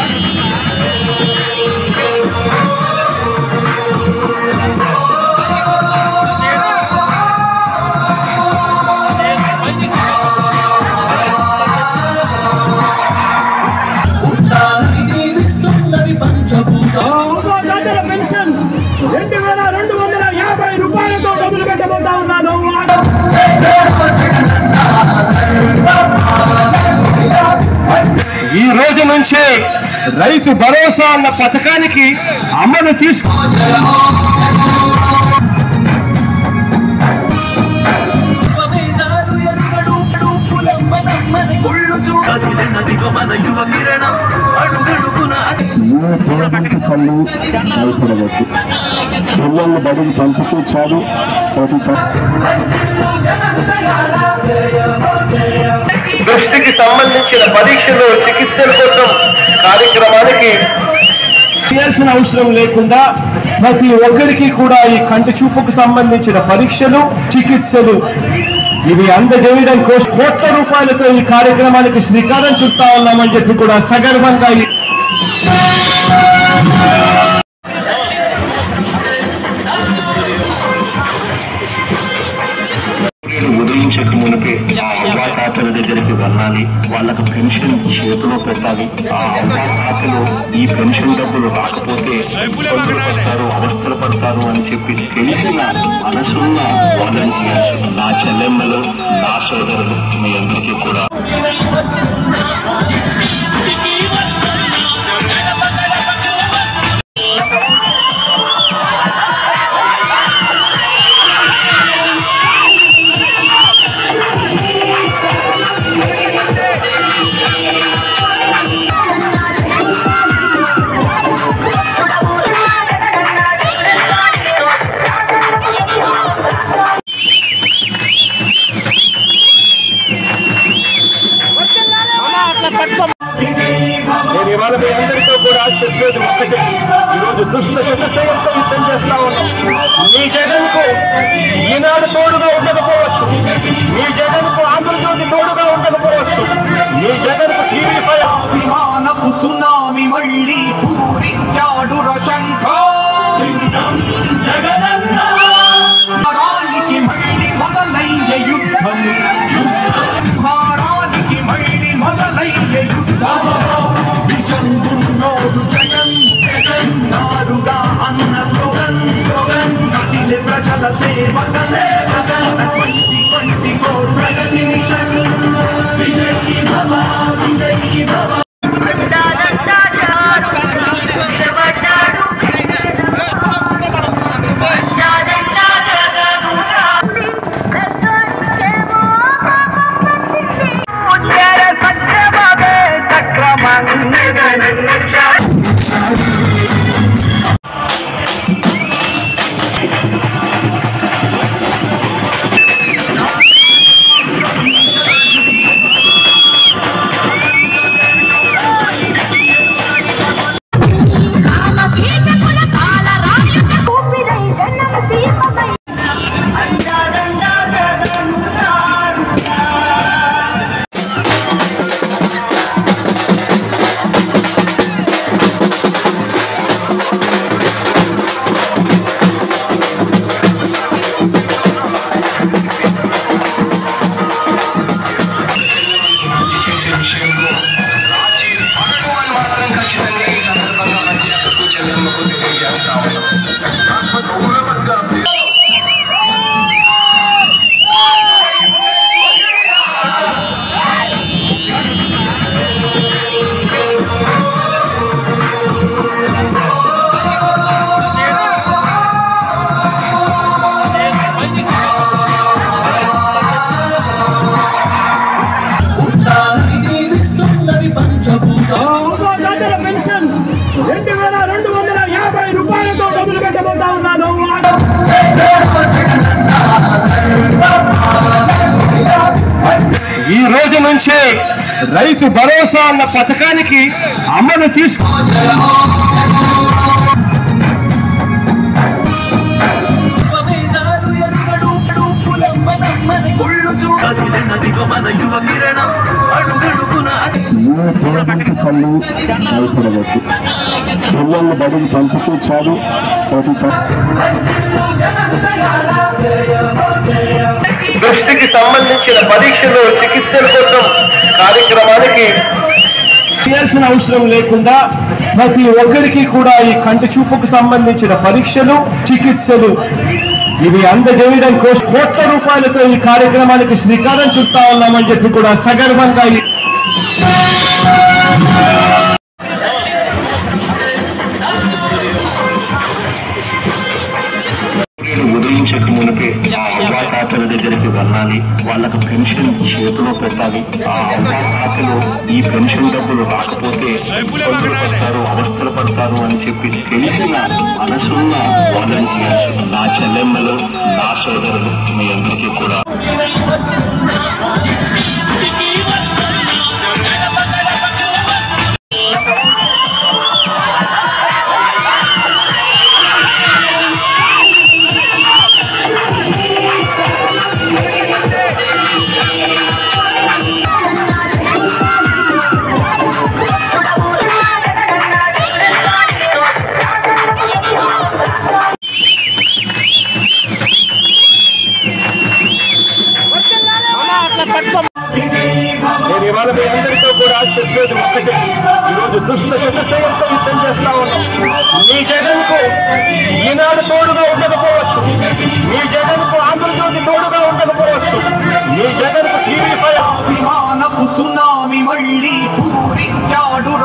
ఉండాలని దీవిస్తున్నవి పంచభూతాలు ఉద్యోగదాతల పెన్షన్ రెండు వేల రెండు వందల యాభై రూపాయలతో మొదలు పెట్టబోతా ఉన్నాను ఈ రోజు నుంచే రైతు భరోసా అన్న పథకానికి అమలు తీసుకు వేదాలు ఎరుగడు కులమ్మ నమ్మన గుళ్ళు చూ కదిలినదిగో మన యువ కిరణం అడుగడుగున పేదలకు తల్లి భయపడవద్దు పిల్లల్ని బడికి పంపుతూ చాలు ప్రతి దృష్టికి సంబంధించిన పరీక్షలు చికిత్సల కోసం కార్యక్రమానికి చేయాల్సిన అవసరం లేకుండా ప్రతి ఒక్కరికి కూడా ఈ కంటి చూపుకు సంబంధించిన పరీక్షలు చికిత్సలు ఇవి అందజేయడం కోసం కోట్ల రూపాయలతో ఈ కార్యక్రమానికి శ్రీకారం చుడతా ఉన్నామని చెప్పి కూడా సగర్వంగా ఈ సూర్యుడు ఉదయించక మునిపే ఆ అవ్వా తాతల దగ్గరికి వెళ్ళాలి వాళ్ళకు పెన్షన్ చేతిలో పెట్టాలి ఆ అవ్వా తాతలు ఈ పెన్షన్ డబ్బులు రాకపోతే ఇబ్బందులు పడతారు అవస్థలు పడతారు అని చెప్పి తెలిసిన మనసున్న వాలంటీర్స్ నా చెల్లెమ్మలు నా సోదరులు మీ అందరికీ కూడా నేను ఇవాళ మీ అందరితో కూడా చెప్పేది ఒక్కటే ఈరోజు దుష్ట చతుర్శయంతో యుద్ధం చేస్తా ఉన్నాం మీ జగన్కు ఈనాడు తోడుగా ఉండకపోవచ్చు మీ జగన్కు ఆంధ్రజ్యోతి తోడుగా ఉండకపోవచ్చు మీ జగన్కు టీవీ ఫైవ్ విమానపు సునామి మళ్ళీ పూరించాడు రశంఖ భారానికి మళ్ళీ మొదలయ్యే యుద్ధం భారానికి మళ్ళీ మొదలయ్యే యుద్ధం విజంగున్నోడు జగన్ నారుగా అన్న స్లోగన్ స్లోగన్ కదిలే ప్రజల సేవక సేవక ట్వంటీ ట్వంటీ ఫోర్ ప్రగతి మిషన్ విజయీ భవ విజయీ భవ ఉండాలని దీవిస్తున్నవి పంచభూతాలు పెన్షన్ రెండు వేల రెండు వందల యాభై రూపాయలతో మొదలు పెట్టబోతా ఉన్నాను ఈ రోజు నుంచే రైతు భరోసా అన్న పథకానికి అమలు తీసుకు వేదాలు ఎరుగడు కులమ్మ నమ్మన కుళ్ళు చూడ కదిలినదిగో మన యువ కిరణం అడుగడుగున ఏ పేరెంట్ తల్లి భయపడవద్దు పిల్లల్ని బడికి పంపుతూ చాలు ప్రతి ప- దృష్టికి సంబంధించిన పరీక్షలు చికిత్సల కోసం కార్యక్రమానికి చేయాల్సిన అవసరం లేకుండా ప్రతి ఒక్కరికి కూడా ఈ కంటి చూపుకు సంబంధించిన పరీక్షలు చికిత్సలు ఇవి అందజేయడం కోసం కోట్ల రూపాయలతో ఈ కార్యక్రమానికి శ్రీకారం చుడతా ఉన్నామని చెప్పి కూడా సగర్వంగా ఈ సూర్యుడు ఉదయించక మునిపే ఆ అవ్వా తాతల దగ్గరికి వెళ్ళాలి వాళ్ళకు పెన్షన్ చేతిలో పెట్టాలి ఆ అవ్వా తాతలు ఈ పెన్షన్ డబ్బులు రాకపోతే ఇబ్బందులు పడతారు అవస్థలు పడతారు అని చెప్పి తెలిసిన మనసున్న వాలంటీర్స్ నా చెల్లెమ్మలు నా సోదరులు మీ అందరికీ కూడా నేను ఇవాళ మీ అందరితో కూడా చెప్పేది ఒక్కటే ఈరోజు దుష్ట చతుర్శయంతో యుద్ధం చేస్తా ఉన్నాం మీ జగన్కు ఈనాడు తోడుగా ఉండకపోవచ్చు మీ జగన్కు ఆంధ్రజ్యోతి తోడుగా ఉండకపోవచ్చు మీ జగన్కు టీవీ ఫైవ్ అభిమానపు సునామి మళ్ళీ పూరించాడు